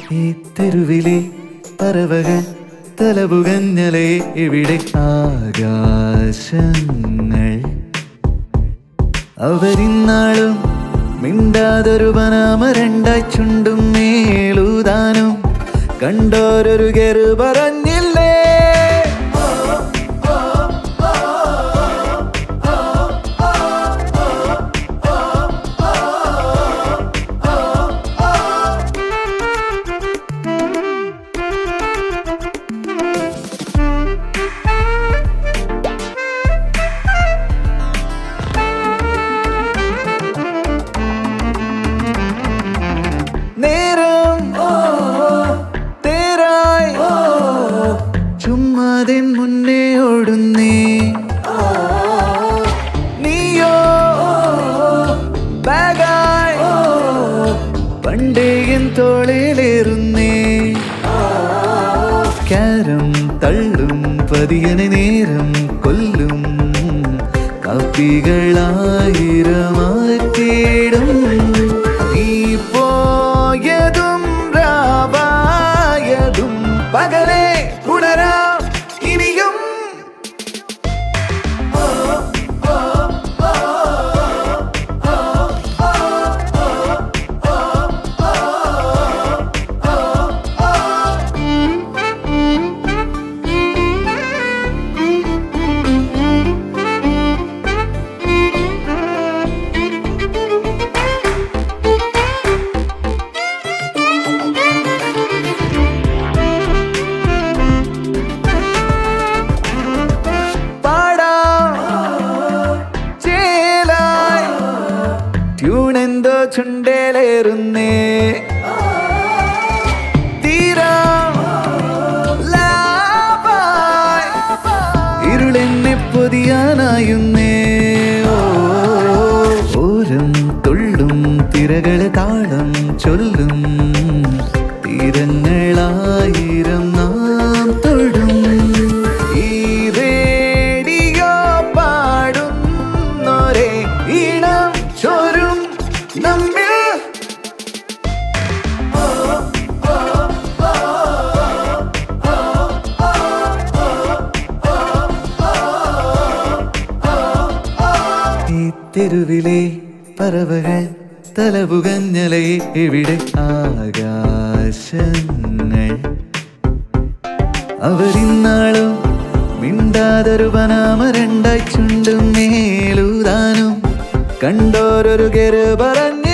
ഈ തെരുവിലെ പറവകൾ തലപുകഞ്ഞലേ ഇവിടെ ആകാശങ്ങൾ അവരിന്നാളും മിണ്ടാതൊരു പനാമ രണ്ടായി ചുണ്ടും മേലൂതാനും കണ്ടോരൊരു കെറു പറഞ്ഞില്ലേ നേരം തേരായി ചുമ്മാതിൻ മുന്നേ ഓടുന്നേ നീയോ ബാഗായി പണ്ടേ എൻ തോളിലേറുന്നേ കാരം തള്ളും പതിയനെ നേരം കൊല്ലും കാപ്പികളായിരമാറ്റിയിടും നീ പോയതും രാവായതും പകലേ ഉണരാം ഇനിയും പാടാം ചേലായി ട്യൂണെന്തോ ചുണ്ടേലേറുന്നേ തീരാം ലാപായി ഇരുളെന്നെ പൊതിയാനായുന്നേ ഓ, ഓരം തുള്ളും തിരകളെ താളം ചൊല്ലും തീരങ്ങളായിരം നാം തൊടും ഈ റേഡിയോ പാടുന്നൊരേ ഈണം ചോരും നമ്മിൽ ഈ തെരുവിലെ പറവകൾ തലപുകഞ്ഞലേ ഇവിടെ ആകാശങ്ങൾ അവരിന്നാളും മിണ്ടാതൊരു പനാമ രണ്ടായി ചുണ്ടും മേലൂതാനും കണ്ടോരൊരു കെറ് പറഞ്ഞു